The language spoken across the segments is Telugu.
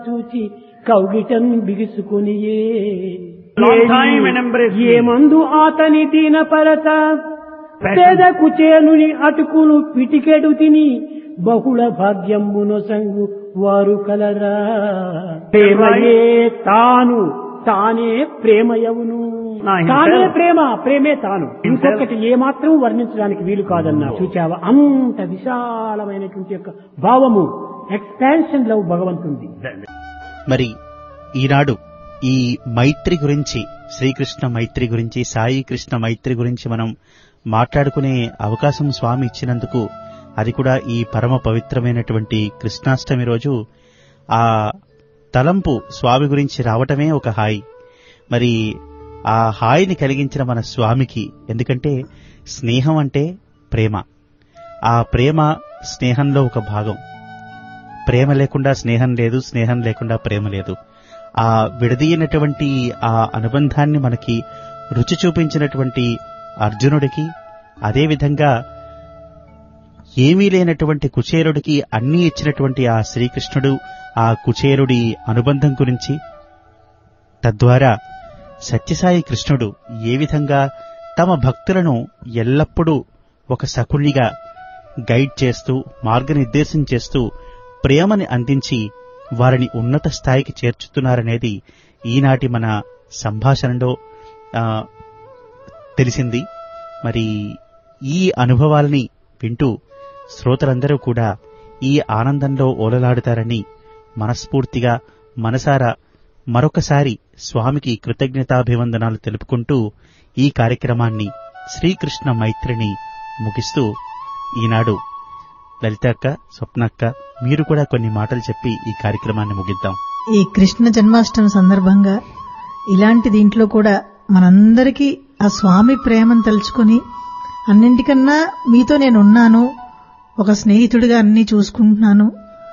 చూచి కౌగిటం బిగుసుకునియే Long time and embrace me. ఏ మందు అతని దీనపరత పేద కుచేనుని అటుకులు పిటికెడు తిని బహుళ భాగ్యంబును సంగు వారు కలరా ప్రేమయే తాను తానే ప్రేమయవును నా himself. తానే ప్రేమ ప్రేమే తాను Himself. ఇంకొకటి ఏ మాత్రం వర్ణించడానికి వీలు కాదన్నా చూచావా అంత విశాలమైనటువంటి యొక్క భావము ఎక్స్పాన్షన్ లవ్ భగవంతుంది మరి ఈనాడు ఈ మైత్రి గురించి శ్రీకృష్ణ మైత్రి గురించి సాయి కృష్ణ మైత్రి గురించి మనం మాట్లాడుకునే అవకాశం స్వామి ఇచ్చినందుకు అది కూడా ఈ పరమ పవిత్రమైనటువంటి కృష్ణాష్టమి రోజు ఆ తలంపు స్వామి గురించి రావటమే ఒక హాయి మరి ఆ హాయిని కలిగించిన మన స్వామికి ఎందుకంటే స్నేహం అంటే ప్రేమ ఆ ప్రేమ స్నేహంలో ఒక భాగం ప్రేమ లేకుండా స్నేహం లేదు స్నేహం లేకుండా ప్రేమ లేదు ఆ విడదీయనటువంటి ఆ అనుబంధాన్ని మనకి రుచి చూపించినటువంటి అర్జునుడికి అదేవిధంగా ఏమీ లేనటువంటి కుచేరుడికి అన్నీ ఇచ్చినటువంటి ఆ శ్రీకృష్ణుడు ఆ కుచేరుడి అనుబంధం గురించి తద్వారా సత్యసాయి కృష్ణుడు ఏ విధంగా తమ భక్తులను ఎల్లప్పుడూ ఒక సకుణిగా గైడ్ చేస్తూ మార్గనిర్దేశం చేస్తూ ప్రేమని అందించి వారిని ఉన్నత స్థాయికి చేర్చుతున్నారనేది ఈనాటి మన సంభాషణలో ఆ, తెలిసింది మరి ఈ అనుభవాల్ని వింటూ శ్రోతలందరూ కూడా ఈ ఆనందంలో ఓలలాడుతారని మనస్ఫూర్తిగా మనసారా మరొకసారి స్వామికి కృతజ్ఞతాభివందనాలు తెలుపుకుంటూ ఈ కార్యక్రమాన్ని శ్రీకృష్ణ మైత్రిని ముగిస్తూ ఈనాడు లలితక్క స్వప్నక్క మీరు కూడా కొన్ని మాటలు చెప్పి ఈ కార్యక్రమాన్ని ముగిద్దాం ఈ కృష్ణ జన్మాష్టమి సందర్భంగా ఇలాంటి దీంట్లో కూడా మనందరికీ ఆ స్వామి ప్రేమను తలుచుకొని అన్నింటికన్నా మీతో నేను ఉన్నాను ఒక స్నేహితుడిగా అన్ని చూసుకుంటున్నాను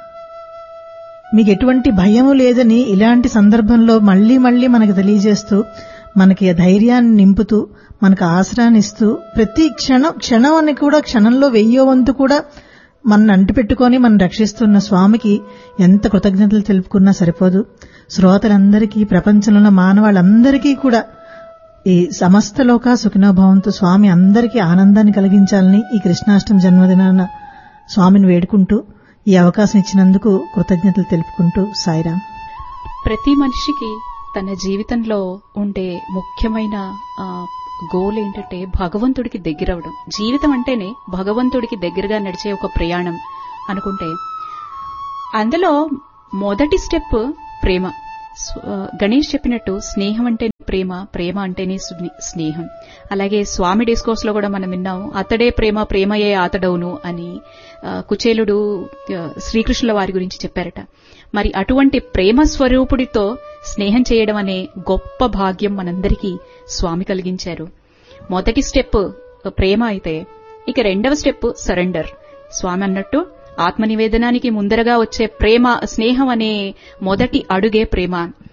మీకు ఎటువంటి భయము లేదని ఇలాంటి సందర్భంలో మళ్లీ మళ్లీ మనకు తెలియజేస్తూ మనకి ఆ ధైర్యాన్ని నింపుతూ మనకు ఆసరాన్ని ఇస్తూ ప్రతి క్షణం క్షణం అని కూడా క్షణంలో వెయ్యో వంతు కూడా మన అంటిపెట్టుకొని మనం రక్షిస్తున్న స్వామికి ఎంత కృతజ్ఞతలు తెలుపుకున్నా సరిపోదు శ్రోతలందరికీ ప్రపంచంలో మానవాళ్ళందరికీ కూడా ఈ సమస్త లోక సుఖినోభావంతో స్వామి అందరికీ ఆనందాన్ని కలిగించాలని ఈ కృష్ణాష్టమి జన్మదినాన స్వామిని వేడుకుంటూ ఈ అవకాశం ఇచ్చినందుకు కృతజ్ఞతలు తెలుపుకుంటూ సాయిరాం ప్రతి మనిషికి తన జీవితంలో ఉండే ముఖ్యమైన ఆ, గోల్ ఏంటంటే భగవంతుడికి దగ్గరవడం జీవితం అంటేనే భగవంతుడికి దగ్గరగా నడిచే ఒక ప్రయాణం అనుకుంటే అందులో మొదటి స్టెప్ ప్రేమ స్వ- ఆ, గణేష్ చెప్పినట్టు స్నేహం అంటే ప్రేమ ప్రేమ అంటేనే స్నే- స్నేహం అలాగే స్వామి డిస్కోర్స్ లో కూడా మనం విన్నాం అతడే ప్రేమ ప్రేమయే ఆతడవును అని ఆ, కుచేలుడు ఆ, శ్రీకృష్ణుల వారి గురించి చెప్పారట మరి అటువంటి ప్రేమ స్వరూపుడితో స్నేహం చేయడం అనే గొప్ప భాగ్యం మనందరికీ స్వామి కలిగించారు మొదటి స్టెప్ ప్రేమ అయితే ఇక రెండవ స్టెప్ సరెండర్ స్వామి అన్నట్టు ఆత్మనివేదనానికి ముందరగా వచ్చే ప్రేమ స్నేహం అనే మొదటి అడుగే ప్రేమ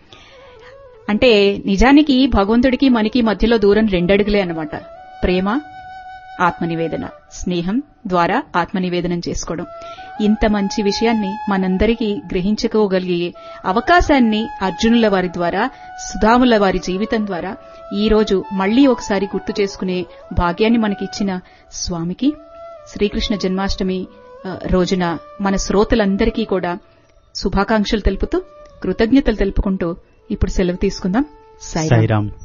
అంటే నిజానికి భగవంతుడికి మనకి మధ్యలో దూరం రెండడుగులే అన్నమాట ప్రేమ ఆత్మనివేదన స్నేహం ద్వారా ఆత్మనివేదనం చేసుకోవడం ఇంత మంచి విషయాన్ని మనందరికీ గ్రహించుకోగలిగే అవకాశాన్ని అర్జునుల వారి ద్వారా సుధాముల వారి జీవితం ద్వారా ఈ రోజు మళ్లీ ఒకసారి గుర్తు చేసుకునే భాగ్యాన్ని మనకిచ్చిన స్వామికి శ్రీకృష్ణ జన్మాష్టమి ఆ, రోజున మన శ్రోతలందరికీ కూడా శుభాకాంక్షలు తెలుపుతూ కృతజ్ఞతలు తెలుపుకుంటూ ఇప్పుడు సెలవు తీసుకుందాం సాయి సాయిరాం